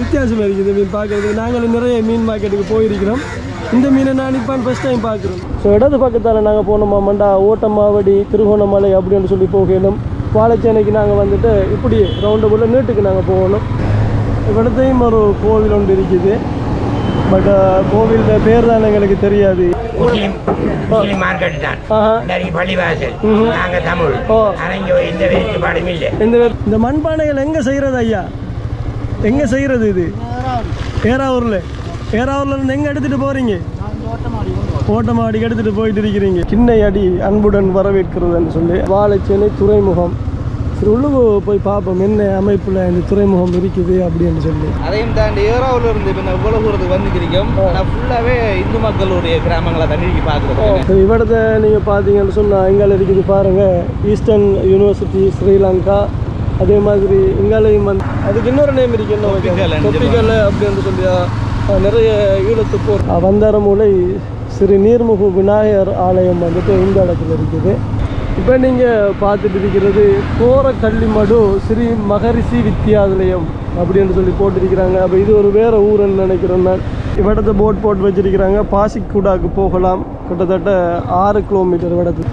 வித்தியாசமாக இருக்குது இந்த மீன் பார்க்குறதுக்கு நாங்களும் நிறைய மீன் மார்க்கெட்டுக்கு போயிருக்கிறோம் இந்த மீனை நான் இப்போ ஃபஸ்ட் டைம் பார்க்குறோம் ஸோ இடது பக்கத்தால் நாங்கள் போனோமாமண்டா ஓட்டமாவடி திருகோணமலை அப்படின்னு சொல்லி போகணும் வாழைச்சேனைக்கு நாங்கள் வந்துட்டு இப்படி ரவுண்டு போல் நீட்டுக்கு நாங்கள் போகணும் இவ்விடத்தையும் ஒரு கோவில் ஒன்று இருக்குது பட் கோவில் பேர் தான் எங்களுக்கு தெரியாது முஸ்லிம் முஸ்லிம் மார்க்கெட் தான் ஆஹா இன்றைக்கு பள்ளிவாசல் நாங்க தமிழ் ஓ. ஆனா இங்க எந்த வேறுபாடும் இல்லை இந்த இந்த மண்பானைகள் எங்கே செய்கிறது ஐயா எங்கே செய்கிறது இது ஏறாவூரில் ஏறாவூர்ல இருந்து எங்கே எடுத்துகிட்டு போகிறீங்க ஓட்டமாடிக்கு எடுத்துகிட்டு போயிட்டு இருக்கிறீங்க கிண்ணை அடி அன்புடன் வரவேற்கிறதுன்னு சொல்லி வாழைச்சேனை துறைமுகம் சரி உள்ளுக்கு போய் பார்ப்போம் என்ன அமைப்பில் இந்த துறைமுகம் இருக்குது அப்படின்னு சொல்லி அதையும் தாண்டி ஏறாவில் இருந்து இப்போ இந்த இவ்வளோ தூரத்துக்கு வந்துக்கிறோம் ஆனால் ஃபுல்லாகவே இந்து மக்களுடைய கிராமங்களை தண்ணிக்கு பார்க்குறோம் சரி இவ்விடத்தை நீங்கள் பார்த்தீங்கன்னு சொன்னால் எங்கால இருக்குது பாருங்கள் ஈஸ்டர்ன் யூனிவர்சிட்டி ஸ்ரீலங்கா அதே மாதிரி இங்காலையும் வந்து அதுக்கு இன்னொரு நேம் இருக்கு என்ன தொப்பிக்கல்லுன்னு தொப்பிக்கல் அப்படின்னு சொல்லி அஹ், நிறைய ஈழத்து போர் வந்தாரமூலை ஸ்ரீ நீர்முகு விநாயகர் ஆலயம் வந்துட்டு இந்த இடத்துல இருக்குது இப்போ நீங்கள் பார்த்துட்டு இருக்கிறது கோர கள்ளிமடு ஸ்ரீ மகரிஷி வித்யாலயம் அப்படின்னு சொல்லி போட்டிருக்கிறாங்க அப்போ இது ஒரு வேற ஊருன்னு நினைக்கிறேன் நான் இவ்விடத்தை போட் போட்டு வச்சிருக்கிறாங்க பாசிக்குடாக்கு போகலாம் கிட்டத்தட்ட ஆறு கிலோமீட்டர் விடத்து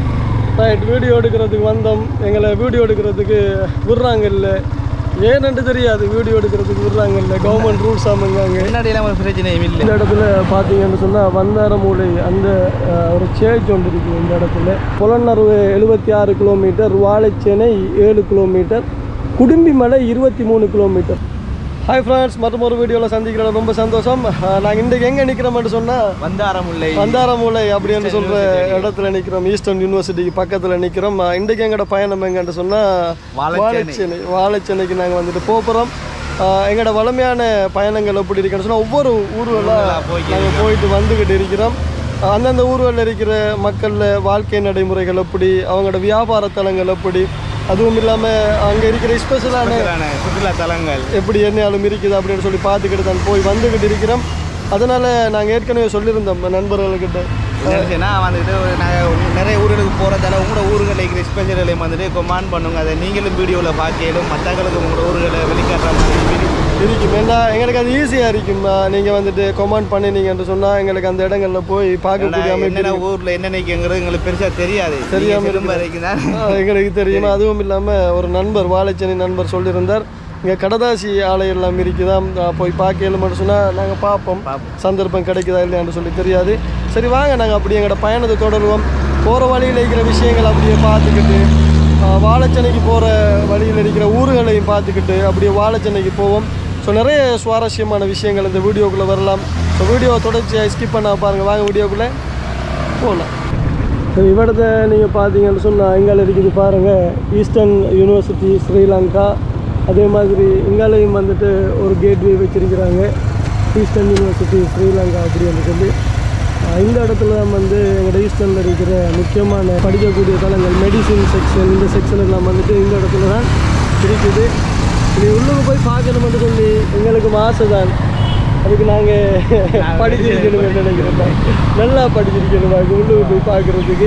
ரைட் வீடியோ எடுக்கிறதுக்கு வந்தோம் எங்களை வீடியோ எடுக்கிறதுக்கு விடுறாங்க இல்லை ஏன்னு தெரியாது வீடியோ எடுக்கிறதுக்கு விடுறாங்க இல்லை கவர்மெண்ட் ரூல்ஸ் அமைங்காங்க முன்னாடியெல்லாம் ஒரு பிரச்சனையும் இல்லை இந்த இடத்துல பார்த்தீங்கன்னு சொன்னால் வந்தாரமூலை அந்த அஹ், ஒரு சேர்ச் ஒன்று இருக்குது இந்த இடத்துல புலனறுவு எழுபத்தி ஆறு கிலோமீட்டர் வாழைச்சேனை ஏழு கிலோமீட்டர் குடும்பிமலை இருபத்தி மூணு கிலோமீட்டர் ஹாய் ஃப்ரெண்ட்ஸ் மற்றும் ஒரு வீடியோவில் சந்திக்கிறோம் ரொம்ப சந்தோஷம் நாங்கள் இன்றைக்கு எங்கே நிற்கிறோம்னு சொன்னால் வந்தாரமுல்லை வந்தாரமூலை அப்படின்னு சொல்கிற இடத்துல நிற்கிறோம் ஈஸ்டர்ன் யூனிவர்சிட்டிக்கு பக்கத்தில் நிற்கிறோம் இன்றைக்கு எங்களோட பயணம் எங்கன்னு சொன்னால் வாழைச்சேனை. வாழைச்சேனை வாழைச்சேனைக்கு நாங்கள் வந்துட்டு போகிறோம் எங்களோட வளமையான பயணங்கள் எப்படி இருக்குன்னு சொன்னால் ஒவ்வொரு ஊர்களாக நாங்கள் போயிட்டு வந்துக்கிட்டு இருக்கிறோம் ஆஹ் அந்தந்த ஊர்களில் இருக்கிற மக்களில் வாழ்க்கை நடைமுறைகள் எப்படி அவங்களோட வியாபார தலங்கள் எப்படி அதுவும் இல்லாமல் அங்கே இருக்கிற ஸ்பெஷலான சுற்றுலா தலங்கள் எப்படி என்னையாலும் இருக்குது அப்படின்னு சொல்லி பார்த்துக்கிட்டு தான் போய் வந்துக்கிட்டு இருக்கிறோம் அதனால் நாங்கள் ஏற்கனவே சொல்லியிருந்தோம் நண்பர்கள்கிட்ட நினைச்சேன்னா வந்துட்டு ஒரு நாங்கள் நிறைய ஊர்களுக்கு போகிறதால உங்களோட ஊர்களில் இருக்கிற ஸ்பெஷலையும் வந்துட்டு கொமாண்ட் பண்ணுங்க அதை நீங்களும் வீடியோவில் பார்க்கலும் மற்றவங்களுக்கு உங்களோட ஊர்களை வெளிக்காட்டுற மாதிரி இருக்கும் ஏன்னா எங்களுக்கு அது ஈஸியாக இருக்கும் நீங்கள் வந்துட்டு கமெண்ட் பண்ணினீங்கன்னு சொன்னால் எங்களுக்கு அந்த இடங்களில் போய் பார்க்கக்கூடிய அமைப்பு என்னென்ன ஊரில் என்னென்னங்கிறது எங்களுக்கு பெருசாக தெரியாது தெரியாம திரும்ப வரைக்கும் தான் ஆ, எங்களுக்கு தெரியும் அதுவும் இல்லாமல் ஒரு நண்பர் வாழைச்சேனை நண்பர் சொல்லியிருந்தார் இங்கே கடதாசி ஆலை எல்லாம் இருக்குதாம் ஆ, போய் பார்க்கல மட்டும் சொன்னால் நாங்கள் பார்ப்போம் சந்தர்ப்பம் கிடைக்குதா இல்லையான்னு சொல்லி தெரியாது சரி வாங்க நாங்கள் அப்படி எங்களோட பயணத்தை தொடருவோம் போகிற வழியில் இருக்கிற விஷயங்கள் அப்படியே பார்த்துக்கிட்டு ஆ, வாழைச்சேனைக்கு போகிற வழியில் இருக்கிற ஊர்களையும் பார்த்துக்கிட்டு அப்படியே வாழைச்சேனைக்கு போவோம் ஸோ நிறைய சுவாரஸ்யமான விஷயங்கள் இந்த வீடியோக்குள்ளே வரலாம் ஸோ வீடியோவை தொடர்ச்சியாக ஸ்கிப் பண்ண பாருங்கள் வாங்க வீடியோக்குள்ளே போகலாம் சரி இவ்விடத்தை நீங்கள் பார்த்தீங்கன்னு சொன்னால் எங்கால இருக்குது பாருங்கள் ஈஸ்டர்ன் யூனிவர்சிட்டி ஸ்ரீலங்கா அதே மாதிரி இங்காலையும் வந்துட்டு ஒரு கேட்வே வச்சிருக்கிறாங்க ஈஸ்டர்ன் யூனிவர்சிட்டி ஸ்ரீலங்கா அப்படின்னு சொல்லி அஹ் இந்த இடத்துல தான் வந்து எங்களோட ஈஸ்டர்னில் இருக்கிற முக்கியமான படிக்கக்கூடிய தளங்கள் மெடிசின் செக்ஷன் இந்த செக்ஷன் எல்லாம் வந்துட்டு இந்த இடத்துல தான் இருக்குது இது உள்ளுக்கு போய் பார்க்கணும்னு சொல்லி எங்களுக்கும் ஆசை தான் அதுக்கு நாங்கள் படிச்சிருக்கணும்னு நினைக்கிறோம் நல்லா படிச்சிருக்கணும் அதுக்கு உள்ளுக்கு போய் பார்க்குறதுக்கு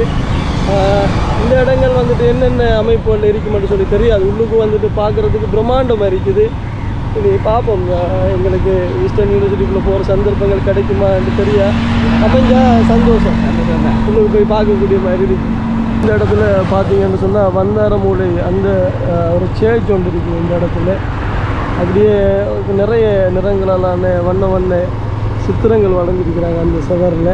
இந்த இடங்கள் வந்துட்டு என்னென்ன அமைப்புகள் இருக்குமென்னு சொல்லி தெரியாது உள்ளுக்கு வந்துட்டு பார்க்குறதுக்கு பிரம்மாண்டமாக இருக்குது இது பார்ப்போம் ஆஹ் எங்களுக்கு ஈஸ்டர்ன் யூனிவர்சிட்டிக்குள்ளே போகிற சந்தர்ப்பங்கள் கிடைக்குமான்னு தெரியா அமைஞ்சா சந்தோஷம் உள்ளுக்கு போய் பார்க்கக்கூடிய மாதிரி இருக்கு இந்த இடத்துல பார்த்தீங்கன்னு சொன்னால் வந்தாரமூலை அந்த ஆஹ், ஒரு சேர்ச் ஒன்று இருக்குது இந்த இடத்துல அப்படியே நிறைய நிறங்களாலான வண்ண வண்ண சித்திரங்கள் வளர்ந்துருக்கிறாங்க அந்த சுவரில்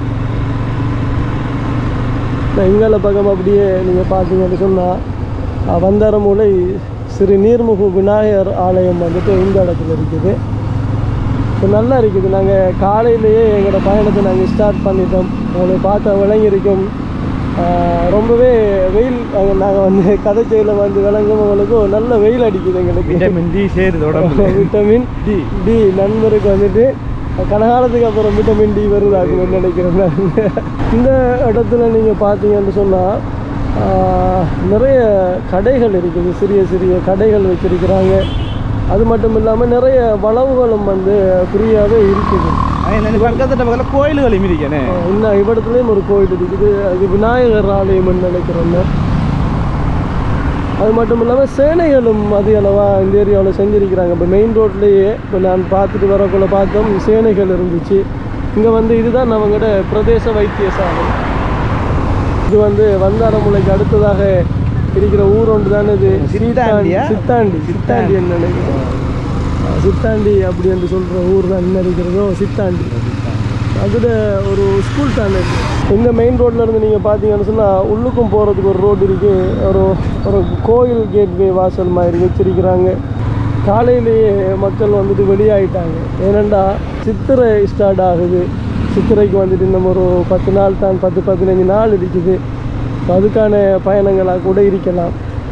எங்கால பக்கம் அப்படியே நீங்கள் பார்த்தீங்கன்னு சொன்னால் வந்தாரமூலை ஸ்ரீ நீர்முகு விநாயகர் ஆலயம் வந்துட்டு இந்த இடத்துல இருக்குது ஸோ நல்லா இருக்குது நாங்கள் காலையிலேயே எங்களோட பயணத்தை நாங்கள் ஸ்டார்ட் பண்ணிட்டோம் உங்களை பார்த்தா விளங்கியிருக்கும் ஆஹ் ரொம்பவே வெயில் நாங்கள் வந்து கதைச்சையில் வந்து விளங்குறவங்களுக்கும் நல்ல வெயில் அடிக்குது எங்களுக்கு விட்டமின் டி சேருது விட்டமின் டி டி நண்பருக்கு வந்துட்டு கனகாலத்துக்கு அப்புறம் விட்டமின் டி வருதாகும்னு நினைக்கிறேன் நான். இந்த இடத்துல நீங்கள் பார்த்தீங்கன்னு சொன்னால் நிறைய கடைகள் இருக்குது சிறிய சிறிய கடைகள் வச்சிருக்கிறாங்க அது மட்டும் இல்லாமல் நிறைய வளவுகளும் வந்து ஃப்ரீயாகவே இருக்குது பக்கத்துல பக்கத்தில் கோயில்களும் இருக்கேனே ஆஹ் இன்னும் இவ்விடத்துலேயும் ஒரு கோயில் இருக்குது அது விநாயகர் ஆலயம்னு நினைக்கிறேன் அது மட்டும் இல்லாமல் சேனைகளும் அதிக அளவாக இந்த ஏரியாவில் செஞ்சுருக்கிறாங்க இப்போ மெயின் ரோட்லேயே இப்போ நான் பார்த்துட்டு வரக்குள்ள பார்த்தோம் சேனைகள் இருந்துச்சு இங்கே வந்து இதுதான் நம்மகிட்ட பிரதேச வைத்தியசாலை இது வந்து வந்தாரமுலைக்கு அடுத்ததாக இருக்கிற ஊர் ஒன்று தானே இது சித்தாண்டியா? சித்தாண்டி சித்தாண்டி என்ன நினைக்கிறேன் சித்தாண்டி அப்படி என்று சொல்கிற ஊர் தான் என்ன இருக்கிறதோ சித்தாண்டி அதில் ஒரு ஸ்கூல் தானே இது. இந்த மெயின் ரோட்ல இருந்து நீங்கள் பார்த்தீங்கன்னு சொன்னால் உள்ளுக்கும் போகிறதுக்கு ஒரு ரோடு இருக்குது ஒரு ஒரு கோயில் கேட்வே வாசல் மாதிரி வச்சிருக்கிறாங்க காலையிலேயே மக்கள் வந்துட்டு வெளியாயிட்டாங்க ஏனெண்டா சித்திரை ஸ்டார்ட் ஆகுது சித்திரைக்கு வந்துட்டு இன்னும் ஒரு பத்து நாள் தான் பத்து பதினஞ்சு நாள் இருக்குது அதுக்கான பயணங்களாக கூட இருக்கலாம்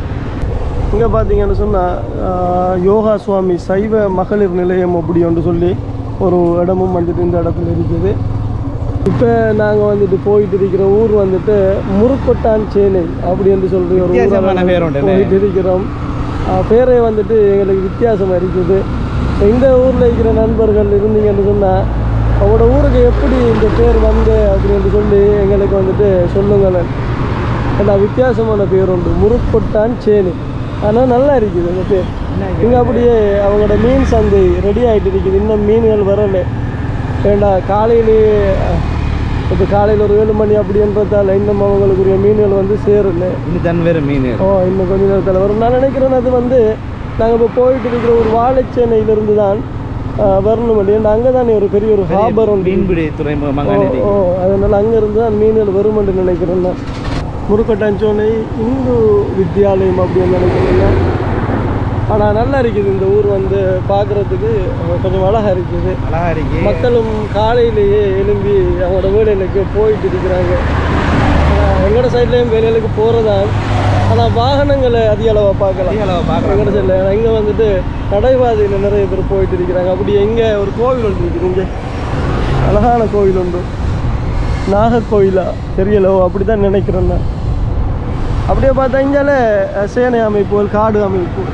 இங்கே பார்த்தீங்கன்னு சொன்னால் யோகா சுவாமி சைவ மகளிர் நிலையம் அப்படி ஒன்று சொல்லி ஒரு இடமும் வந்துட்டு இந்த இடத்துல இருக்குது இப்போ நாங்கள் வந்துட்டு போயிட்டு இருக்கிற ஊர் வந்துட்டு முருக்கொட்டான் சேனை அப்படி என்று சொல்லி ஒரு வித்தியாசமான ஊரால பேர் உண்டு என்ன? போயிட்டு இருக்கிறோம் ஆஹ் பேரே வந்துட்டு எங்களுக்கு வித்தியாசமாக இருக்குது இப்ப இந்த ஊரில் இருக்கிற நண்பர்கள் இருந்தீங்கன்னு சொன்னால் அவங்களோட ஊருக்கு எப்படி இந்த பேர் வந்து அப்படின்னு சொல்லி எங்களுக்கு வந்துட்டு சொல்லுங்களேன் ஏன்னா வித்தியாசமான பேர் உண்டு முருக்கொட்டான் சேனி ஆனால் நல்லா இருக்குது அந்த பேர் இங்கே அப்படியே அவங்களோட மீன் சந்தை ரெடி ஆகிட்டு இருக்குது இன்னும் மீன்கள் வரல ஏண்டா காலையிலேயே இப்போ காலையில் ஒரு ஏழு மணி அப்படின்றதால இன்னும் அவங்களுக்குரிய மீன்கள் வந்து சேரல இன்னும் தன் வேறு மீன் ஓ இன்னும் கொஞ்ச நேரத்தில் வரும் நான் நினைக்கிறேன் அது வந்து நாங்கள் இப்போ போயிட்டு இருக்கிற ஒரு வாழைச்சேனையிலிருந்து தான் ஆஹ், வரணும் ஏன்னா அங்கே தானே ஒரு பெரிய ஒரு ஹாபர் உண்டு மீன்பிடி துறைமுகம் ஓ மங்கானி ஓ அதனால் அங்கேருந்து தான் மீன்கள் வரும் என்று நினைக்கிறேன் நான் முருக்கட்டாஞ்சோனை இந்து வித்யாலயம் அப்படின்னு நினைக்கிறேன் ஆனால் நல்லா இருக்குது இந்த ஊர் வந்து பார்க்குறதுக்கு கொஞ்சம் அழகாக இருக்குது அழகா இருக்கு மக்களும் காலையிலேயே எழும்பி அவங்களோட வேலைகளுக்கு போயிட்டு இருக்கிறாங்க ஆனா, எங்களோட சைட்லேயும் வேலைகளுக்கு போகிறதா ஆனால் வாகனங்களை அதிக அளவாக பார்க்கலாம் அதிக அளவா பார்க்கலாம். எங்களோட சைடில் இங்கே வந்துட்டு நடைபாதையில் நிறைய பேர் போயிட்டு இருக்கிறாங்க அப்படி எங்கே ஒரு கோவில் ஒன்று இருக்குது இங்கே அழகான கோவில் உண்டு நாகர்கோயிலா தெரியலோ அப்படி தான் நினைக்கிறேன் நான் அப்படியே பார்த்தா இங்கால அஹ், சேனை அமைப்புகள் காடு அமைப்பு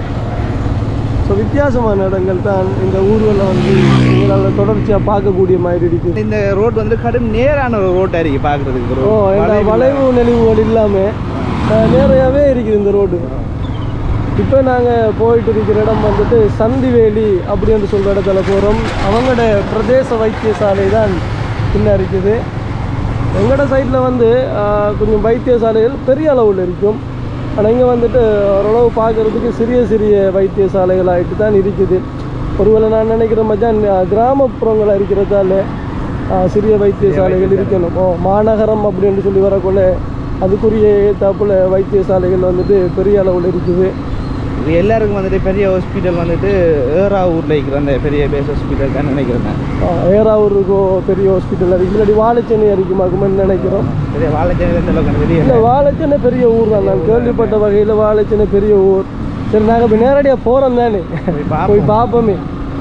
ஸோ வித்தியாசமான இடங்கள் தான் இந்த ஊர்களில் வந்து எங்களால் தொடர்ச்சியாக பார்க்கக்கூடிய மாதிரி இருக்குது இந்த ரோட் வந்து கடும் நேரான ஒரு ரோட்டா இருக்கு பாக்குறதுக்கு bro. ஓ இந்த வளைவு வளைவு நெளிவுகள் இல்லாமல் நேரையாகவே இருக்குது இந்த ரோடு இப்போ நாங்கள் போயிட்டு இருக்கிற இடம் வந்துட்டு சந்திவேலி அப்படின்னு சொல்கிற இடத்துல போகிறோம் அவங்களோட பிரதேச வைத்தியசாலை தான் பின்ன இருக்குது எங்களோட சைடில் வந்து ஆஹ், கொஞ்சம் வைத்தியசாலைகள் பெரிய அளவில் இருக்கும் ஆனால் இங்கே வந்துட்டு ஓரளவு பார்க்குறதுக்கு சிறிய சிறிய வைத்தியசாலைகள் ஆகிட்டு தான் இருக்குது ஒருவேளை நான் நினைக்கிற மச்சான் கிராமப்புறங்களாக இருக்கிறதால ஆஹ், சிறிய வைத்தியசாலைகள் இருக்கணும் ஓ மாநகரம் அப்படின்னு சொல்லி வரக்குள்ள அதுக்குரிய ஏத்தாப்புல வைத்தியசாலைகள் வந்துட்டு பெரிய அளவில் இருக்குது இது எல்லாருக்கும் வந்துட்டு பெரிய ஹாஸ்பிட்டல் வந்துட்டு ஏரா ஊர்ல இருக்கிற அந்த பெரிய பேஸ் ஹாஸ்பிட்டல் தான் நினைக்கிறேன் நான். ஆஹ், ஏறாவூருக்கோ பெரிய ஹாஸ்பிட்டல் இருக்குது இல்லாட்டி வாழைச்சேனை இருக்குமாக்குமென்னு நினைக்கிறோம் பெரிய வாழைச்சேரி இந்த அளவுக்கு எனக்கு இல்லை தெரியல வாழைச்சேனை பெரிய ஊர் தான் நான் கேள்விப்பட்ட வகையில் வாழைச்சேனை பெரிய ஊர் சரி நாங்கள் இப்போ நேரடியாக போகிறோம் தானே போய் பார்ப்போம். போய் பார்ப்போமே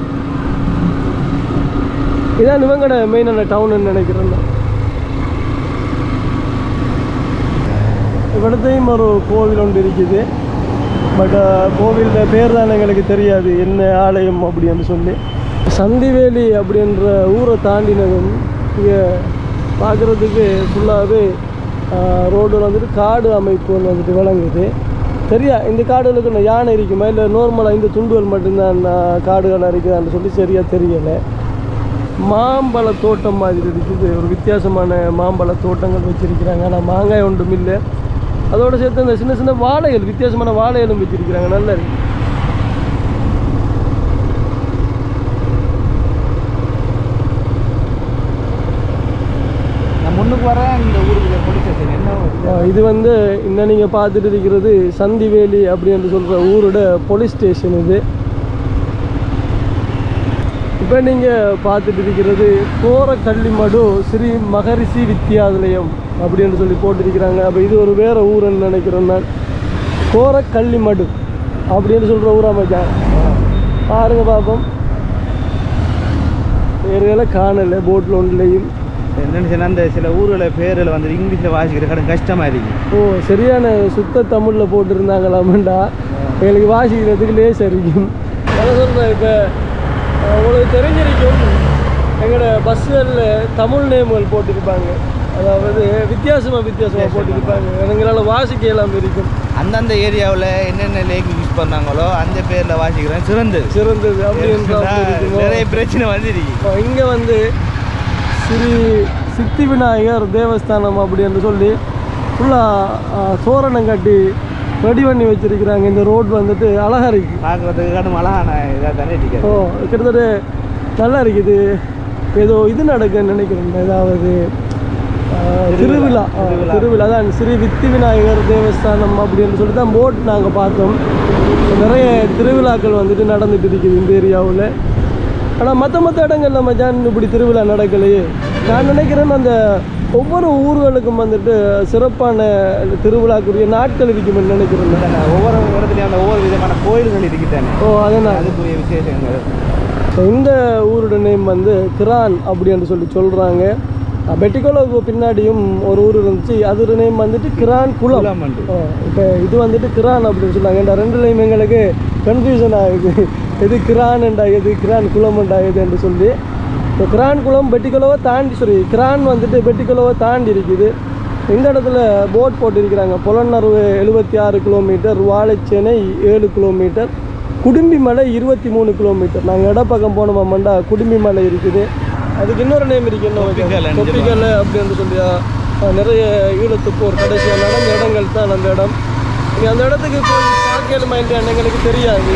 இதான் இவங்கட மெயினான டவுன்னு நினைக்கிறேன் நான். இவ்விடத்தையும் ஒரு கோவில் ஒன்று இருக்குது பட் கோவிலோட பேர் தான் எங்களுக்கு தெரியாது என்ன ஆலயம் அப்படின்னு சொல்லி சந்திவேலி அப்படின்ற ஊரை தாண்டினதும் இங்கே பார்க்குறதுக்கு ஃபுல்லாகவே ரோடு வந்துட்டு காடு அமைப்பு ஒன்று வந்துட்டு விளங்குது சரியா இந்த காடுகளுக்கு இந்த யானை இருக்குமா இல்லை நார்மலாக இந்த துண்டுகள் மட்டும்தான் ஆஹ், காடுகளாக இருக்குதான்னு சொல்லி சரியாக தெரியலை மாம்பழ தோட்டம் மாதிரி இருக்குது ஒரு வித்தியாசமான மாம்பழ தோட்டங்கள் வச்சிருக்கிறாங்க ஆனால் மாங்காய் ஒன்றும் இல்லை அதோட சேர்த்து அந்த சின்ன சின்ன வாழைகள் வித்தியாசமான வாழைகளும் வச்சிருக்கிறாங்க நல்லா இருக்கு நான் முன்னுக்கு வரேன் இந்த ஊருக்கு போலீஸ் ஸ்டேஷன் என்ன ஆஹ் இது வந்து இன்னும் நீங்கள் பார்த்துட்டு இருக்கிறது சந்திவேலி அப்படின்னு சொல்கிற ஊரோட போலீஸ் ஸ்டேஷன் இது இப்போ நீங்கள் பார்த்துட்டு இருக்கிறது கோரக்கள்ளிமடு ஸ்ரீ மகரிஷி வித்யாலயம் அப்படின்னு சொல்லி போட்டிருக்கிறாங்க அப்போ இது ஒரு வேறு ஊருன்னு நினைக்கிறேன் நான் கோரக்கள்ளிமடு அப்படின்னு சொல்கிற ஊரா மச்சான் பாருங்க பார்ப்போம் வேறுகளை காணலை போட்டில் ஒன்றுலையும் என்னன்னு சொன்னா அந்த சில ஊர்களை பேரில் வந்து இங்கிலீஷில் வாசிக்கிறது கடன் கஷ்டமா இருக்கு ஓ சரியான சுத்த தமிழில் போட்டிருந்தாங்களாமண்டா எங்களுக்கு வாசிக்கிறதுக்கு லேஸ் இருக்கும் நான் சொல்கிறேன் இப்போ உங்களுக்கு தெரிஞ்சிருக்கும் எங்களோட பஸ்ஸுகளில் தமிழ் நேம்கள் போட்டிருப்பாங்க அதாவது வித்தியாசமாக வித்தியாசமாக போட்டிருப்பாங்க எங்களால் வாசிக்க இல்லாமல் இருக்கும் அந்தந்த ஏரியாவில் என்னென்ன லேக் யூஸ் பண்ணாங்களோ அந்த பேரில் வாசிக்கிறேன் சிறந்தது சிறந்தது அப்படின்ற அப்படி இருக்குமோ? நிறைய பிரச்சனை வந்துருக்கு இப்போ இங்கே வந்து ஸ்ரீ சித்தி விநாயகர் தேவஸ்தானம் அப்படி என்று சொல்லி ஃபுல்லாக தோரணம் கட்டி ரெடி பண்ணி வச்சிருக்கிறாங்க இந்த ரோட் வந்துட்டு அழகா இருக்கு பார்க்குறதுக்கு கடும் அழகான இதாக தானே ஓ இருக்குது கிட்டத்தட்ட நல்லா இருக்குது ஏதோ இது நடக்குன்னு நினைக்கிறேன் ஏதாவது ஆ, திருவிழா ஆ, திருவிழா. திருவிழா தான் ஸ்ரீ வித்தி விநாயகர் தேவஸ்தானம் அப்படின்னு சொல்லி தான் போட் நாங்கள் பார்த்தோம் நிறைய திருவிழாக்கள் வந்துட்டு நடந்துட்டு இருக்குது இந்த ஏரியாவில் ஆனால் மற்ற மற்ற இடங்கள்ல மச்சான் இப்படி திருவிழா நடக்கலையே நான் நினைக்கிறேன் அந்த ஒவ்வொரு ஊர்களுக்கும் வந்துட்டு சிறப்பான திருவிழாக்குரிய நாட்கள் இருக்குமென்னு நினைக்கிறேன் நான். ஒவ்வொரு இடத்துலையும் அந்த ஒவ்வொரு விதமான கோயில்கள் இருக்குதானே ஓ அதனால் அதுக்குரிய விசேஷங்கள் So, இந்த ஊரோட நேம் வந்து கிரான் அப்படின்னு சொல்லி சொல்கிறாங்க பெட்டிகோலோவுக்கு பின்னாடியும் ஒரு ஊர் இருந்துச்சு அதோட நேம் வந்துட்டு கிரான் குளம் குளம் உண்டு. இப்போ இது வந்துட்டு கிரான் அப்படின்னு சொன்னாங்க இந்த ரெண்டுலையும் எங்களுக்கு கன்ஃபியூஷன் ஆகுது எது கிரான் என்றா எது கிரான் குளம் என்றா எது என்று சொல்லி இப்போ கிரான் குளம் பெட்டிக்குளவை தாண்டி சாரி கிரான் வந்துட்டு பெட்டிக்குளவை தாண்டி இருக்குது இந்த இடத்துல போட் போட்டிருக்கிறாங்க புலனறுவு எழுபத்தி ஆறு கிலோமீட்டர் வாழைச்சேனை ஏழு கிலோமீட்டர் குடும்பி மலை இருபத்தி மூணு கிலோமீட்டர் நாங்கள் இடப்பக்கம் போனோமாண்டா குடும்பி மலை இருக்குது அதுக்கு இன்னொரு நேம் இருக்கு என்ன தொப்பிக்கல்லுன்னு தொப்பிக்கல் அப்படின்னு சொல்லியா அஹ் நிறைய ஈழத்து போர் கடைசியாக நடந்த இடங்கள் தான் அந்த இடம் நீங்கள் அந்த இடத்துக்கு போய் பார்க்கலுமா இல்லையான்னு எங்களுக்கு தெரியாது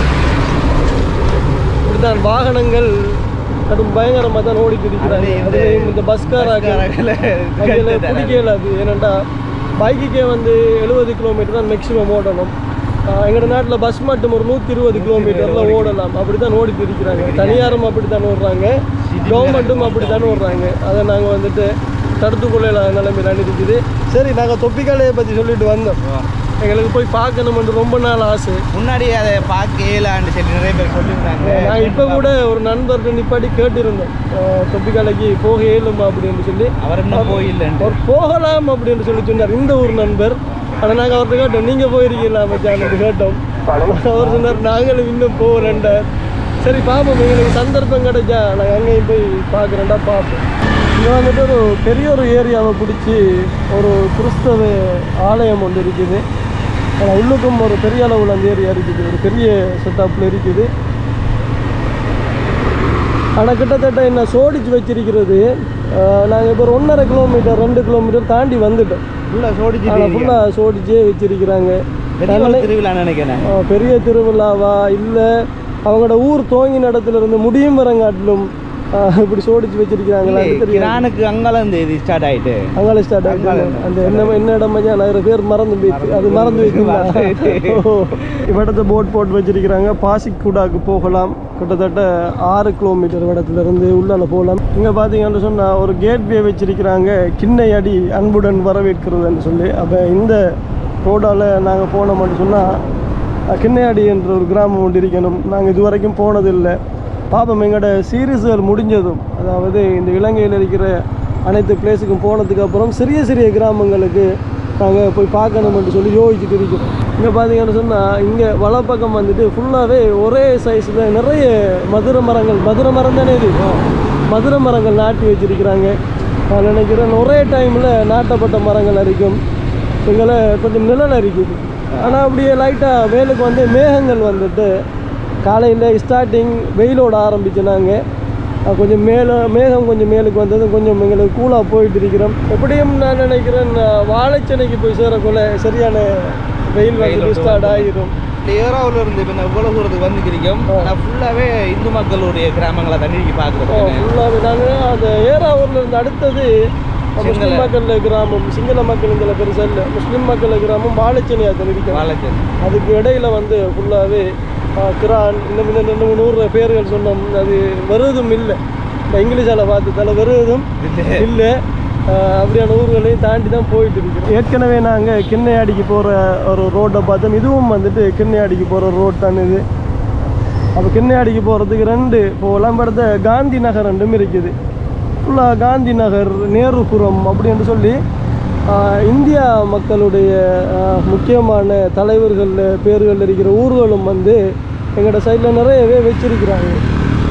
இப்படித்தான் வாகனங்கள் கடும் பயங்கரமாக தான் ஓடிட்டு இருக்கிறாங்க அதுலயும் இந்த அதுலயும் இந்த பஸ்காராக்கள் பஸ்காரங்களை அதில் கட்டுதல். பிடிக்கல அது ஏன்னாண்டா பைக்குக்கே வந்து எழுபது கிலோமீட்டர் தான் மேக்ஸிமம் ஓடணும் எங்களோட நாட்டில் பஸ் மட்டும் ஒரு நூற்றி இருபது கிலோமீட்டரில் ஓடலாம் அப்படி தான் ஓடிட்டு இருக்கிறாங்க தனியாரும் அப்படி தான் ஓடுறாங்க கவர்மெண்ட்டும் அப்படி தான் ஓடுறாங்க அதை நாங்கள் வந்துட்டு தடுத்து கொள்ள நிலைமையில் இருக்குது சரி நாங்கள் தொப்பிக்காலையை பற்றி சொல்லிட்டு வந்தோம் எங்களுக்கு போய் பார்க்கணும்னு ரொம்ப நாள் ஆசை முன்னாடி அதை பார்க்கலான்னு சொல்லி நிறைய பேர் சொல்லியிருந்தாங்க நான் இப்போ கூட ஒரு நண்பர்கிட்ட நிப்பாட்டி கேட்டிருந்தோம் அஹ் தொப்பிக்காலைக்கு போக இயலுமா அப்படின்னு சொல்லி அவர் இன்னும் போயில்லைன்ட்டு அவர் போகலாம் அப்படின்னு சொல்லி சொன்னார் இந்த ஊர் நண்பர் ஆனால் நாங்கள் அவர்கிட்ட கேட்டோம் நீங்கள் போயிருக்கீங்களா மச்சான் கேட்டோம் அவர் சொன்னார் நாங்களும் இன்னும் போகலன்றார் சரி பார்ப்போம் எங்களுக்கு சந்தர்ப்பம் கிடைச்சா நாங்கள் அங்கேயும் போய் பார்க்குறேன்டா பார்ப்போம் இங்கே வந்துட்டு ஒரு பெரிய ஒரு ஏரியாவை பிடிச்சி ஒரு கிறிஸ்தவ ஆலயம் ஒன்று இருக்குது ஆனால் உள்ளுக்கும் ஒரு பெரிய அளவில் அந்த ஏரியா இருக்குது ஒரு பெரிய செட்டப்பில் இருக்குது ஆனால் கிட்டத்தட்ட என்ன சோடிச்சு வச்சிருக்கிறது நாங்கள் இப்போ ஒரு ஒன்றரை கிலோமீட்டர் ரெண்டு கிலோமீட்டர் தாண்டி வந்துட்டோம் ஃபுல்லாக ஆனால் சோடிச்சு ஃபுல்லாக சோடிச்சே வச்சிருக்கிறாங்க பெரிய திருவிழா நினைக்கிறேன் ஆ, பெரிய திருவிழாவா இல்லை அவங்களோட ஊர் துவங்கின இடத்துல இருந்து முடியும் வரங்காட்டிலும் ஆ, இப்படி சோடிச்சு வச்சிருக்கிறாங்களா தெரியும் கிரானுக்கு அங்கெல்லாம் இந்த இது ஸ்டார்ட் ஆயிட்டு அங்காள ஸ்டார்ட் ஆகுது அங்காள அந்த என்ன என்ன இடம் மச்சான் நிறைய பேர் மறந்து போயிட்டு அது மறந்து மறந்து வைக்கலாம் இவடத்தை போட் போட்டு வச்சிருக்கிறாங்க பாசிக்குடாக்கு போகலாம் கிட்டத்தட்ட ஆறு கிலோமீட்டர் இடத்துல இருந்து உள்ளால போகலாம் இங்கே பார்த்தீங்கன்னு சொன்னால் ஒரு கேட்வே வச்சிருக்கிறாங்க கிண்ணை அடி அன்புடன் வரவேற்கிறதுன்னு சொல்லி அப்போ இந்த ரோடால் நாங்கள் போனோம்னு சொன்னால் கிண்ணையாடி என்ற ஒரு கிராமம் ஒன்று இருக்கணும் நாங்கள் இது வரைக்கும் போனதில்லை பாப்போம் எங்களோட சீரீஸ்கள் முடிஞ்சதும் அதாவது இந்த இலங்கையில் இருக்கிற அனைத்து பிளேஸுக்கும் போனதுக்கு அப்புறம் சிறிய சிறிய கிராமங்களுக்கு நாங்கள் போய் பார்க்கணும்னு சொல்லி யோசிச்சுட்டு இருக்கிறோம் இங்கே பார்த்தீங்கன்னு சொன்னால் இங்கே வலப்பக்கம் வந்துட்டு ஃபுல்லாகவே ஒரே சைஸில் நிறைய மதுரை மரங்கள் மதுரை மரம் தானே இது மதுரை மரங்கள் நாட்டி வச்சிருக்கிறாங்க நான் நினைக்கிறேன் ஒரே டைமில் நாட்டப்பட்ட மரங்கள் இருக்கும் எங்களை கொஞ்சம் நிழல் இருக்குது ஆனால் அப்படியே லைட்டாக மேலுக்கு வந்து மேகங்கள் வந்துட்டு காலையில் ஸ்டார்டிங் வெயிலோட ஆரம்பிச்சு நாங்கள் கொஞ்சம் மேலே மேகம் கொஞ்சம் மேலுக்கு வந்தது கொஞ்சம் எங்களுக்கு கூலாக போயிட்டு இருக்கிறோம் எப்படியும் நான் நினைக்கிறேன் நான் வாழைச்சனைக்கு போய் சேரக்குள்ள சரியான வெயில் வந்து ஸ்டார்ட் ஆகிரும் ஏறாவில் இருந்து இப்போ இவ்வளோ தூரத்துக்கு வந்துக்கிறோம் ஆனால் ஃபுல்லாகவே இந்து மக்களுடைய கிராமங்களை தண்ணி பார்க்குறது ஃபுல்லாகவே நாங்கள் அந்த ஏறாவூரில் இருந்து அடுத்தது முஸ்லீம் மக்கள் கிராமம் சிங்கள மக்கள் இதில் பெருசாக இல்லை முஸ்லீம் மக்கள் கிராமம் வாழைச்சனியாத்தில் இருக்கு வாழைச்சல் அதுக்கு இடையில வந்து ஃபுல்லாகவே கிரான் இன்னும் இன்னும் ரெண்டு மூணு ஊர் பேர்கள் சொன்னோம் அது வருவதும் இல்லை இந்த இங்கிலீஷால் பார்த்ததால வருவதும் இல்லை அப்படியான ஊர்களையும் தாண்டி தான் போயிட்டு இருக்கு ஏற்கனவே நாங்கள் கிண்ணையாடிக்கு போகிற ஒரு ரோட்டை பார்த்தோம் இதுவும் வந்துட்டு கிண்ணையாடிக்கு போகிற ரோட் தான் இது அப்போ கிண்ணையாடிக்கு போகிறதுக்கு ரெண்டு இப்போ விளம்பரத்த காந்தி நகர் ரெண்டும் இருக்குது ஃபுல்லாக காந்தி நகர் நேருபுரம் அப்படின்னு சொல்லி ஆஹ், இந்தியா மக்களுடைய ஆஹ், முக்கியமான தலைவர்கள் பேர்கள் இருக்கிற ஊர்களும் வந்து எங்களோட சைடில் நிறையவே வச்சிருக்கிறாங்க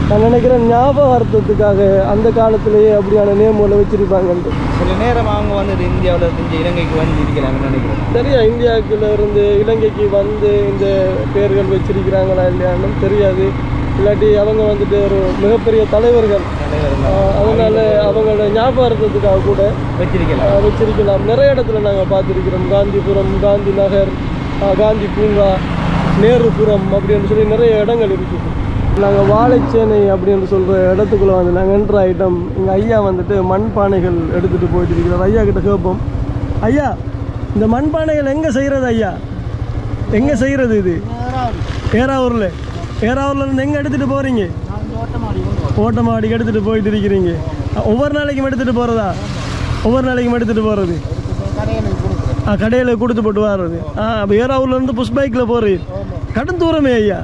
நான் நினைக்கிறேன் ஞாபகார்த்தத்துக்காக அந்த காலத்திலேயே அப்படியான நேமுகளை வச்சிருப்பாங்கன்ட்டு சில நேரம் அவங்க வந்துட்டு இந்தியாவில் இருந்து இலங்கைக்கு வந்து இருக்கலாம்னு நினைக்கிறேன் சரியா இந்தியாவுக்குள்ள இருந்து இலங்கைக்கு வந்து இந்த பேர்கள் வச்சிருக்கிறாங்களா இல்லையான்னு தெரியாது இல்லாட்டி அவங்க வந்துட்டு ஒரு மிகப்பெரிய தலைவர்கள் ஆஹ் அதனால அவங்களோட ஞாபகார்த்தத்துக்காக கூட வச்சிருக்கலாம் ஆஹ் வச்சிருக்கலாம் நிறைய இடத்துல நாங்கள் பார்த்துருக்கிறோம் காந்திபுரம் காந்தி நகர் ஆஹ் காந்தி பூங்கா நேருபுரம் அப்படின்னு சொல்லி நிறைய இடங்கள் இருக்குது நாங்கள் வாழைச்சேனை அப்படின்னு சொல்கிற இடத்துக்குள்ளே வந்து நாங்கள் என்ற ஐட்டம் எங்கள் ஐயா வந்துட்டு மண்பானைகள் எடுத்துகிட்டு போயிட்டு இருக்கிறார் ஐயா கிட்ட கேட்போம் ஐயா இந்த மண்பானைகள் எங்கே செய்கிறது ஐயா எங்கே செய்கிறது இது ஏறாவூரில் ஏறாவூர்ல இருந்து எங்கே எடுத்துகிட்டு போகிறீங்க ஓட்டமாடிக்கு எடுத்துகிட்டு போயிட்டு இருக்கிறீங்க அஹ் ஒவ்வொரு நாளைக்கும் எடுத்துகிட்டு போகிறதா ஒவ்வொரு நாளைக்கும் எடுத்துகிட்டு போகிறது ஆ கடையில் கொடுத்து போட்டு வர்றது ஆ அப்போ ஏறாவூர்லேருந்து புஷ் பைக்கில் போகிறது கடும் தூரமே ஐயா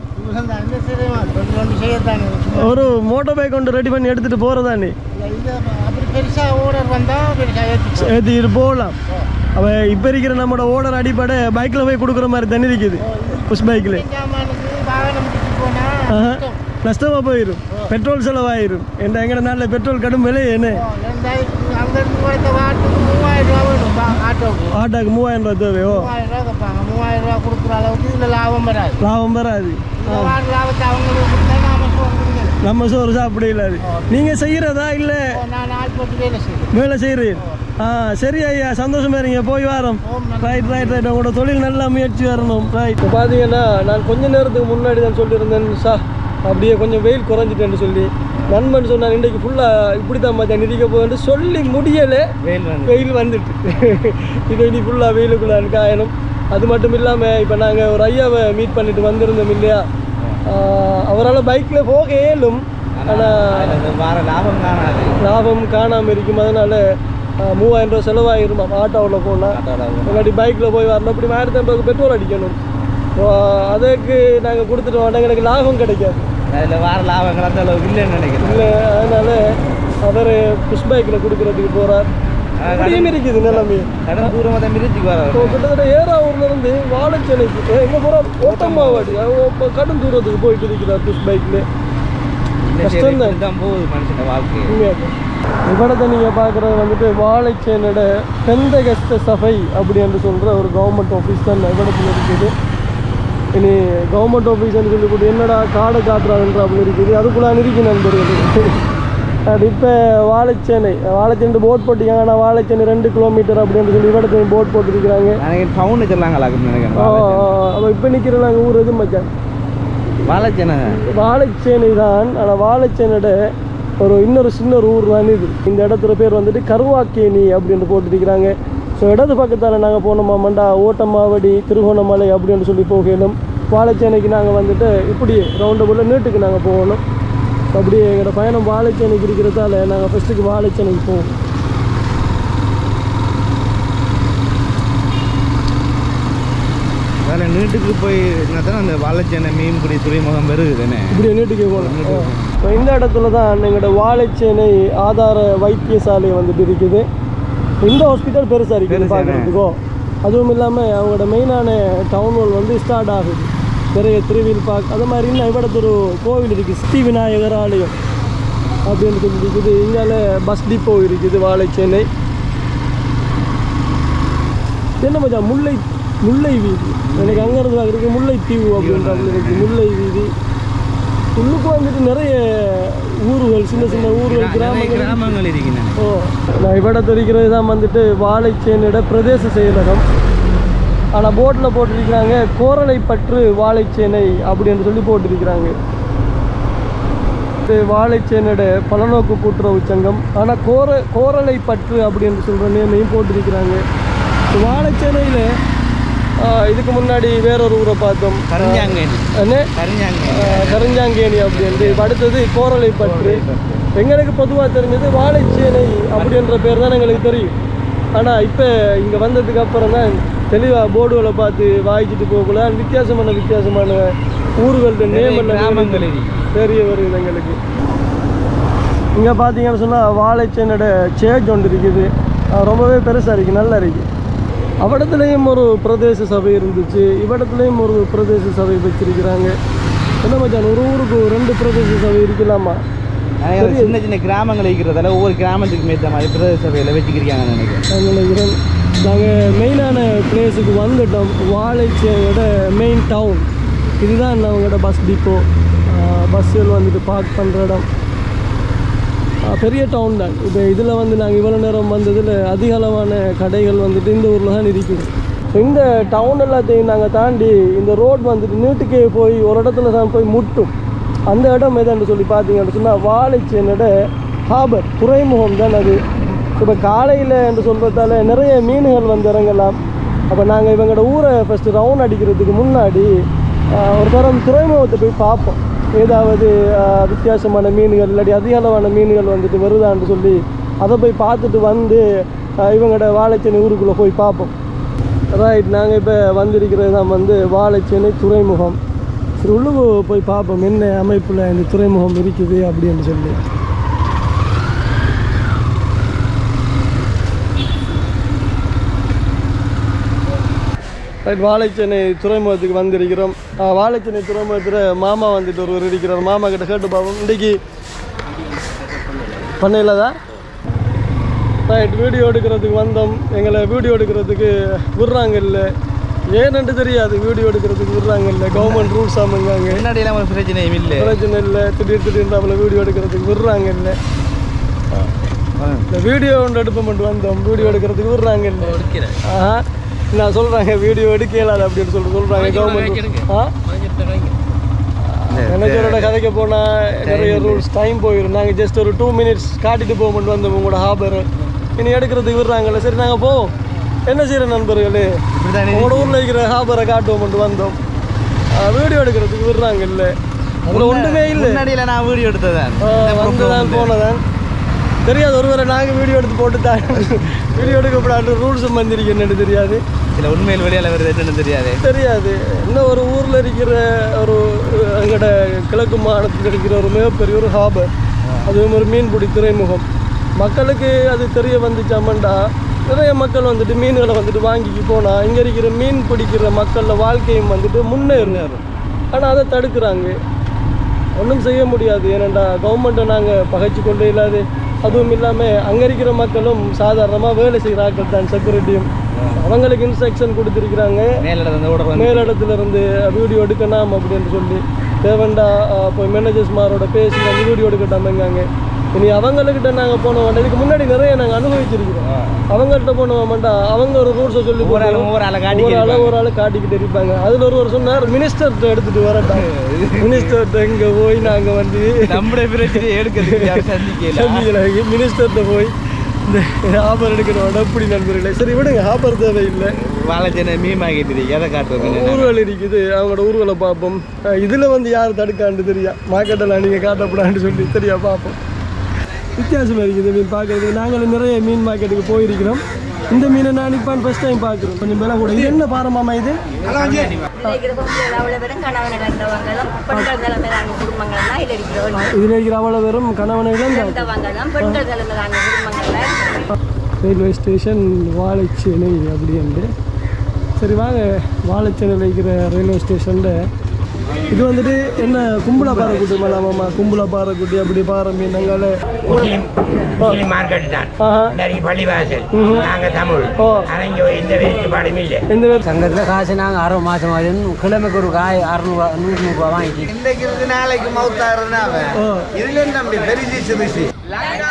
ஒரு மோட்டர் பைக் கொண்டு ரெடி பண்ணி எடுத்துகிட்டு போகிறதானே ஏற்றிட்டு போகலாம் அவ இப்போ இருக்கிற நம்மளோட ஓடர் அடிப்படை பைக்கில் போய் கொடுக்குற மாதிரி தண்ணி இருக்குது புஷ் பைக்கில் நஷ்டமாக போயிடும் பெட்ரோல் செலவாயிரும் என்ற எங்கட நாளில் பெட்ரோல் கடும் விலை என்ன ஆட்டோக்கு மூவாயிரம் ரூபா தேவையோ மூவாயிரம் ரூபா கொடுக்குற அளவுக்கு இதுல லாபம் வராது லாபம் வராது இந்த வார லாபத்தை அவங்களுக்கு கொடுத்தா நாம போகிறோம் நம்ம சோறு சாப்பிட இல்லாது நீங்கள் செய்கிறதா இல்லை நான் நாள் போட்டு வேலை செய்யணும் வேலை செய்கிறீர் ஆ சரி ஐயா சந்தோஷமா இருங்க போய் வரோம் ரைட் ரைட் ரைட் உங்களோட தொழில் நல்லா முயற்சி வரணும் ரைட் இப்போ பார்த்தீங்கன்னா நான் கொஞ்ச நேரத்துக்கு முன்னாடி தான் சொல்லியிருந்தேன் சா அப்படியே கொஞ்சம் வெயில் குறைஞ்சிட்டேன்னு சொல்லி நண்பன் சொன்னான் இன்றைக்கு ஃபுல்லாக இப்படி தான் மச்சான் நிதிக்க போகுதுன்னு சொல்லி முடியலை வெயில் வந்து வெயில் வந்துட்டு இப்போ இனி ஃபுல்லாக வெயிலுக்குள்ள காயணும் அது மட்டும் இல்லாமல் இப்போ நாங்கள் ஒரு ஐயாவை மீட் பண்ணிட்டு வந்திருந்தோம் இல்லையா அவரால் பைக்கில் போக இயலும் ஆனால் அதுல இந்த வார லாபம் காணாது லாபம் காணாமல் இருக்கும் அதனால ஆஹ், மூவாயிரம் ரூபா செலவாகிருமா ஆட்டோவில் போனால் இல்லாட்டி பைக்கில் போய் வரணும் இப்படி ஆயிரத்தி ஐம்பது பெட்ரோல் அடிக்கணும் ஸோ அதுக்கு நாங்கள் கொடுத்துட்டு மாட்டோம் எனக்கு லாபம் கிடைக்காது அதில் வார லாபங்கள் அந்த அளவுக்கு இல்லைன்னு நினைக்கிறேன் இல்லை அதனால அவர் புஷ் பைக்கில் கொடுக்குறதுக்கு போகிறார் அப்படியும் இருக்குது நிலைமை கடன் தூரமாக தான் மிரிச்சுக்கு வர இப்போ கிட்டத்தட்ட ஏறாவூர்ல இருந்து வாழைச்சேனைக்கு எங்கே போகிறார் ஓட்டமாவாடி இப்போ கடும் தூரத்துக்கு போயிட்டு இருக்கிறார் புஷ் பைக்கில் கஷ்டம் தான். தான் போகுது மனுஷன் வாழ்க்கை இவ்வளத்தை நீங்கள் பார்க்குறது வந்துட்டு வாழைச்சேனோட பெந்தகஸ்த சபை அப்படி என்று சொல்கிற ஒரு கவர்மெண்ட் ஆஃபீஸ் தான் இவ்வளத்தில் இருக்குது இனி கவர்மெண்ட் ஆஃபீஸ்னு சொல்லி கூட என்னடா காடை காட்டுறாங்கன்ற அப்படி இருக்குது அதுக்குள்ளே இருக்கு நண்பர்கள் அது இப்போ வாழைச்சேனை வாழைச்சேனை போட் போட்டிருக்காங்க ஆனால் வாழைச்சேனை ரெண்டு கிலோமீட்டர் அப்படின்னு சொல்லி இவ்வளத்தையும் போட் போட்டிருக்கிறாங்க எனக்கு டவுனு சொல்லாங்களாக்குன்னு நினைக்கிறேன் அப்போ இப்போ நிற்கிற நாங்கள் ஊர் எது மச்சான் வாழைச்சேனை வாழைச்சேனை தான் ஆனால் வாழைச்சேனோட ஒரு இன்னொரு சின்ன ஒரு ஊர் தான் இது இந்த இடத்துல பேர் வந்துட்டு கருவாக்கேணி அப்படின்னு போட்டுருக்கிறாங்க ஸோ இடது பக்கத்தால் நாங்கள் போனோமா மண்டா ஓட்டமாவடி திருகோணமலை அப்படின்னு சொல்லி போகணும் வாழைச்சேனைக்கு நாங்கள் வந்துட்டு இப்படி ரவுண்டு போல் நீட்டுக்கு நாங்கள் போகணும் அப்படியே எங்களோட பயணம் வாழைச்சேனைக்கு இருக்கிறதால நாங்கள் ஃபஸ்ட்டுக்கு வாழைச்சேனைக்கு போவோம் வேலை நீட்டுக்கு போய் தான் அந்த வாழைச்சேனை மீன்பிடி துறைமுகம் வருதுன்னு இப்படி நீட்டுக்கு போகணும் இப்போ இந்த இடத்துல தான் எங்களோட வாழைச்சேனை ஆதார வைத்தியசாலை வந்துட்டு இருக்குது இந்த ஹாஸ்பிட்டல் பெருசாக இருக்குது பெருசானே. பார்க்குறதுக்கோ அதுவும் இல்லாமல் அவங்களோட மெயினான டவுன் ஹால் வந்து ஸ்டார்ட் ஆகுது நிறைய திருவில் பார்க் அது மாதிரி இன்னும் இவ்வளத்து ஒரு கோவில் இருக்குது சித்தி விநாயகர் ஆலயம் அப்படின்னு சொல்லி இருக்குது இங்கால பஸ் டிப்போ இருக்குது வாழைச்சேனை என்ன மச்சான் முல்லை முல்லை வீதி எனக்கு அங்கேருந்து பார்க்குறதுக்கு முல்லை தீவு அப்படின்றது இருக்குது முல்லை வீதி உள்ளுக்கு வந்துட்டு நிறைய ஊர்கள் சின்ன சின்ன ஊர்கள் நிறைய கிராமங்கள் கிராமங்கள் இருக்கின்றன ஓ நான் இவட தெரிகிறது தான் வந்துட்டு வாழைச்சேனோட பிரதேச செயலகம் ஆனால் போட்டில் போட்டிருக்கிறாங்க கோரளைப்பற்று வாழைச்சேனை அப்படின்னு சொல்லி போட்டிருக்கிறாங்க இது வாழைச்சேனோட பலநோக்கு கூட்டுறவு சங்கம் ஆனால் கோர கோரளைப்பற்று அப்படின்னு சொல்கிற நேமையும் போட்டிருக்கிறாங்க இந்த வாழைச்சேனையில் இதுக்கு முன்னாடி வேறொரு ஊரை பார்த்தோம் கரிஞ்சாங்கேணி என்ன கரிஞ்சாங்கேணி ஆஹ் கருஞ்சாங்கேணி அப்படின்ட்டு இப்ப அடுத்தது கோரளைப்பற்று எங்களுக்கு பொதுவாக தெரிஞ்சது வாழைச்சேனை அப்படின்ற பேர் தான் எங்களுக்கு தெரியும் ஆனால் இப்போ இங்கே வந்ததுக்கு அப்புறம் தான் தெளிவாக போர்டுகளை பார்த்து வாய்ச்சிட்டு போகல வித்தியாசமான வித்தியாசமான ஊர்கள்ட்ட நேம் எல்லாம் கிராமங்கள் இருக்கு. தெரிய வருது எங்களுக்கு இங்கே பார்த்தீங்கன்னு சொன்னால் வாழைச்சேனோட சேஜ் ஒன்று இருக்குது அது ரொம்பவே பெருசாக இருக்குது நல்லா இருக்குது அவ்விடத்துலேயும் ஒரு பிரதேச சபை இருந்துச்சு இவ்விடத்துலேயும் ஒரு பிரதேச சபை வச்சிருக்கிறாங்க என்ன மச்சான் ஒரு ஊருக்கு ரெண்டு பிரதேச சபை இருக்கலாமா நிறைய சின்ன சின்ன கிராமங்கள் இருக்கிறதால ஒவ்வொரு கிராமத்துக்கு மேற்ற மாதிரி பிரதேச சபையில் வச்சுக்கிறாங்க நினைக்கிறேன் நான் நினைக்கிறேன் நாங்கள் மெயினான பிளேஸுக்கு வந்துட்டோம் வாழைச்சியோட மெயின் டவுன் இதுதான் அவங்களோட பஸ் டிப்போ பஸ்ஸுகள் வந்துட்டு பார்க் பண்ணுற இடம் ஆஹ் பெரிய டவுன் தான் இப்போ இதில் வந்து நாங்கள் இவ்வளோ நேரம் வந்ததில் அதிக அளவான கடைகள் வந்துட்டு இந்த ஊரில் தான் இருக்குது ஸோ இந்த டவுன் எல்லாத்தையும் நாங்கள் தாண்டி இந்த ரோட் வந்துட்டு நீட்டுக்கே போய் ஒரு இடத்துல தான் போய் முட்டும் அந்த இடம் எதான்னு சொல்லி பார்த்தீங்கன்னு சொன்னால் வாழைச்சேனோட ஹாபர் துறைமுகம் தான் அது இப்போ காலையில் என்று சொல்கிறதால நிறைய மீன்கள் வந்து இறங்கலாம் அப்போ நாங்கள் இவங்களோட ஊரை ஃபஸ்ட்டு ரவுண்ட் அடிக்கிறதுக்கு முன்னாடி ஆஹ் ஒரு தரம் துறைமுகத்தை போய் பார்ப்போம் ஏதாவது ஆஹ் வித்தியாசமான மீன்கள் இல்லாட்டி அதிக அளவான மீன்கள் வந்துட்டு வருதான்னு சொல்லி அதை போய் பார்த்துட்டு வந்து ஆஹ் இவங்களோட வாழைச்சேனை ஊருக்குள்ளே போய் பார்ப்போம் ரைட் நாங்கள் இப்போ வந்திருக்கிறது தான் வந்து வாழைச்சேனை துறைமுகம் சரி உள்ளுக்கு போய் பார்ப்போம் என்ன அமைப்பில் இந்த துறைமுகம் இருக்குது அப்படின்னு சொல்லி ரைட் வாழைச்சேனை துறைமுகத்துக்கு வந்திருக்கிறோம் ஆ, வாழைச்சேனை துறைமுகத்தில் மாமா வந்துட்டு ஒருவர் இருக்கிறார் மாமா கிட்ட கேட்டு பார்ப்போம் இன்றைக்கி பண்ணையில் தான் ரைட் வீடியோ எடுக்கிறதுக்கு வந்தோம் எங்களை வீடியோ எடுக்கிறதுக்கு விடுறாங்க இல்லை ஏன்னு தெரியாது வீடியோ எடுக்கிறதுக்கு விடுறாங்க இல்லை கவர்மெண்ட் ரூல்ஸ் அமைங்காங்க முன்னாடியெல்லாம் ஒரு பிரச்சனையும் இல்லை பிரச்சனை இல்லை திடீர் திடீர்னு அவளை வீடியோ எடுக்கிறதுக்கு விடுறாங்க இல்லை இந்த வீடியோ ஒன்று எடுப்ப மட்டும் வந்தோம் வீடியோ எடுக்கிறதுக்கு விடுறாங்க இல்லை ஆஹா நான் சொல்கிறாங்க வீடியோ எடுக்க இயலாது அப்படின்னு சொல்லிட்டு சொல்கிறாங்க கவர்மெண்ட் ஆ மேனேஜரோட கதைக்க போனால் நிறைய ரூல்ஸ் டைம் போயிடும் நாங்கள் ஜஸ்ட் ஒரு டூ மினிட்ஸ் காட்டிட்டு போக மட்டும் வந்தோம் உங்களோட ஹாபர் இனி எடுக்கிறதுக்கு விடுறாங்கல்ல சரி நாங்கள் போவோம் என்ன செய்கிற நண்பர்களே இப்படிதான் உங்களோட ஊரில் இருக்கிற ஹாபரை காட்டுவோம் மட்டும் வந்தோம் வீடியோ எடுக்கிறதுக்கு விடுறாங்கல்ல அதில் ஒன்றுமே இல்லை முன்னாடியில நான் வீடியோ எடுத்ததான் வந்துதான் போனதான் தெரியாது ஒருவரை நாங்கள் வீடியோ எடுத்து போட்டு தான் வீடியோ எடுக்கப்படாது ரூல்ஸும் வந்திருக்கு என்னன்னு தெரியாது சில உண்மையில் வெளியால வருது என்னன்னு தெரியாது தெரியாது இன்னும் ஒரு ஊரில் இருக்கிற ஒரு எங்களோட கிழக்கு மாநிலத்தில் இருக்கிற ஒரு மிகப்பெரிய ஒரு ஹாபர் அதுவும் ஒரு மீன்பிடி துறைமுகம் மக்களுக்கு அது தெரிய வந்துச்சாமண்டா நிறைய மக்கள் வந்துட்டு மீன்களை வந்துட்டு வாங்கிக்கு போனால் இங்கே இருக்கிற மீன் பிடிக்கிற மக்களோட வாழ்க்கையும் வந்துட்டு முன்னேறினார் ஆனால் அதை தடுக்கிறாங்க ஒன்றும் செய்ய முடியாது ஏனெண்டா கவர்மெண்ட்டை நாங்கள் பகைச்சு கொண்டே இல்லாது அதுவும் இல்லாமல் அங்கே இருக்கிற மக்களும் சாதாரணமாக வேலை செய்கிற ஆட்கள் தான் செக்யூரிட்டியும் அவங்களுக்கு இன்ஸ்ட்ரக்ஷன் கொடுத்துருக்குறாங்க மேலிட வந்து ஓட வந்து மேலிடத்துல இருந்து வீடியோ எடுக்கணும் அப்படின்னு சொல்லி தேவண்டா அஹ், போய் மேனேஜர்ஸ்மாரோட பேசி வந்து வீடியோ எடுக்கட்டாமங்காங்க இனி அவங்கக்கிட்ட நாங்கள் போனோம் இதுக்கு முன்னாடி நிறைய நாங்கள் அனுபவிச்சிருக்கிறோம் அவங்கள்ட்ட போனோம்டா அவங்க ஒரு ரூல்ஸை சொல்லி ஒவ்வொரு ஆளும் ஒவ்வொரு ஆளை காட்டி ஒரு ஆளை ஒரு ஆளை காட்டிக்கிட்டு இருப்பாங்க அதில் ஒரு ஒரு சொன்னார் மினிஸ்டர்கிட்ட எடுத்துட்டு வரட்டாங்க மினிஸ்டர்கிட்ட இங்கே போய் நாங்கள் வந்து நம்முடைய பிரச்சனையை எடுக்கிறதுக்கு யாரும் சந்திக்கல சந்திக்கலாகி மினிஸ்டர்கிட்ட போய் இந்த ஆபர் எடுக்கிறோட அப்படி நண்பர்களே சரி விடுங்க ஆபர் தேவையில்லை வாழைச்சேனை மீமாகிட்டு எதை காட்டுறது ஊர்கள் இருக்குது அவங்களோட ஊர்களை பார்ப்போம் அஹ் இதுல வந்து யார் தடுக்கான்னு தெரியா மார்க்கெட்டில் நீங்கள் காட்டப்படான்னு சொல்லி தெரியா பார்ப்போம் வித்தியாசமாக இருக்குது மீன் பார்க்கறதுக்கு நாங்களும் நிறைய மீன் மார்க்கெட்டுக்கு போயிருக்கிறோம் இந்த மீனை நான் இப்போ ஃபர்ஸ்ட் டைம் பார்க்குறோம் கொஞ்சம் விலை கூட இது என்ன பாரமாமா இது இருக்கிற பொம்பளை அவ்வளோ பேரும் கணவனை கண்டவங்களும் பெண்கள் தலைமையிலான குடும்பங்கள்லாம் இதில் இருக்கிறோம் இதில் இருக்கிற அவ்வளோ வெறும் கணவனை தான் கண்டவங்களும் பெண்கள் தலைமையிலான குடும்பங்கள்ல ரயில்வே ஸ்டேஷன் வாழைச்சேனை அப்படின்ட்டு சரி வாங்க வாழைச்சேனையில் இருக்கிற ரயில்வே ஸ்டேஷனில் இது வந்துட்டு என்ன கும்பலா பாறைக்குட்டி மேலாமாம்மா கும்பலா பாறைக்குட்டி அப்படி பாறை மீன் அங்கால முஸ்லிம் முஸ்லிம் மார்க்கெட் தான் ஆஹா இன்றைக்கு பள்ளிவாசல் நாங்க தமிழ் ஓ. ஆனா இங்க எந்த வேறுபாடும் இல்லை எந்த பேர் சங்கத்தில் காசு நாங்கள் அரை மாதம் ஆகுது கிழமைக்கு ஒரு காய் அறநூறுவா நூறு நூறுரூவா வாங்கிட்டு இன்றைக்கு இருந்து நாளைக்கு மவுத்தாருன்னா அவன் ஓ இதுல நம்பி பெரிய சிறுசி